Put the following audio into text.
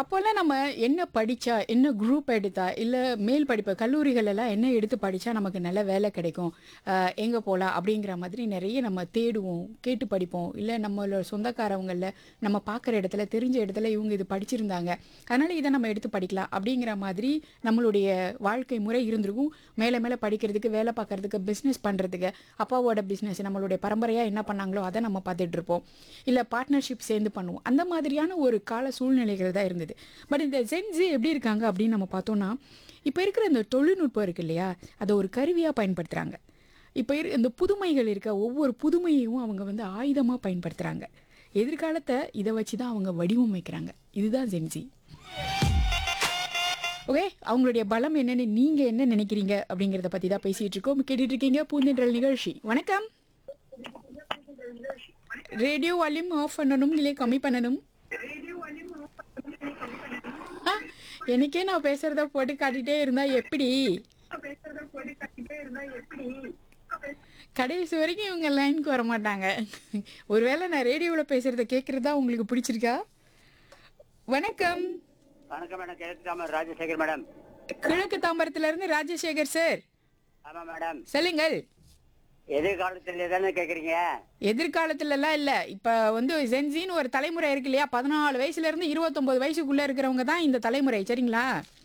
அப்போல்லாம் நம்ம என்ன படிச்சா என்ன குரூப் எடுத்தா இல்லை மேல் படிப்பு கல்லூரிகள் எல்லாம் என்ன எடுத்து படித்தா நமக்கு நல்ல வேலை கிடைக்கும் எங்கே போகலாம் அப்படிங்கிற மாதிரி நிறைய நம்ம தேடுவோம் கேட்டு படிப்போம் இல்லை நம்மளோட சொந்தக்காரவங்களில் நம்ம பார்க்குற இடத்துல தெரிஞ்ச இடத்துல இவங்க இது படிச்சிருந்தாங்க அதனால் இதை நம்ம எடுத்து படிக்கலாம் அப்படிங்கிற மாதிரி நம்மளுடைய வாழ்க்கை முறை இருந்திருக்கும் மேலே மேலே படிக்கிறதுக்கு வேலை பார்க்கறதுக்கு பிஸ்னஸ் பண்ணுறதுக்கு அப்பாவோட பிஸ்னஸ் நம்மளுடைய பரம்பரையாக என்ன பண்ணாங்களோ அதை நம்ம பார்த்துட்டு இருப்போம் இல்லை பார்ட்னர்ஷிப் சேர்ந்து பண்ணுவோம் அந்த மாதிரியான ஒரு கால சூழ்நிலைகள் தான் இருந்தது பட் இந்த ஜென்ஸி எப்படி இருக்காங்க அப்படின்னு நம்ம பார்த்தோம்னா இப்போ இருக்கிற இந்த தொழில்நுட்பம் இருக்கு இல்லையா அதை ஒரு கருவியாக பயன்படுத்துகிறாங்க இப்போ இரு இந்த புதுமைகள் இருக்க ஒவ்வொரு புதுமையையும் அவங்க வந்து ஆயுதமாக பயன்படுத்துகிறாங்க எதிர்காலத்தை இதை வச்சு தான் அவங்க வடிவமைக்கிறாங்க இதுதான் ஜென்சி ஓகே அவங்களுடைய பலம் என்னன்னு நீங்க என்ன நினைக்கிறீங்க அப்படிங்கறத பத்தி தான் பேசிட்டு இருக்கோம் கேட்டுட்டு இருக்கீங்க பூந்தென்றல் நிகழ்ச்சி வணக்கம் ரேடியோ வால்யூம் ஆஃப் பண்ணணும் இல்லை கம்மி பண்ணணும் ஆ, எனக்கே நான் பேசுறத போட்டு காட்டிட்டே இருந்தா எப்படி கடைசி வரைக்கும் இவங்க லைனுக்கு வர மாட்டாங்க ஒருவேளை நான் ரேடியோவில் பேசுறத கேட்கறதா உங்களுக்கு பிடிச்சிருக்கா வணக்கம் வணக்கம் மேடம் கிழக்கு தாமர் ராஜசேகர் மேடம் கிழக்கு தாம்பரத்துல இருந்து ராஜசேகர் சார் ஆமா மேடம் சொல்லுங்கள் எதிர்காலத்துல தானே கேக்குறீங்க எதிர்காலத்துலலாம் இல்லை இப்போ வந்து ஜென்சின்னு ஒரு தலைமுறை இருக்கு இல்லையா பதினாலு வயசுல இருந்து இருபத்தொன்பது வயசுக்குள்ள இருக்கிறவங்க தான் இந்த தலைமுறை சரிங்களா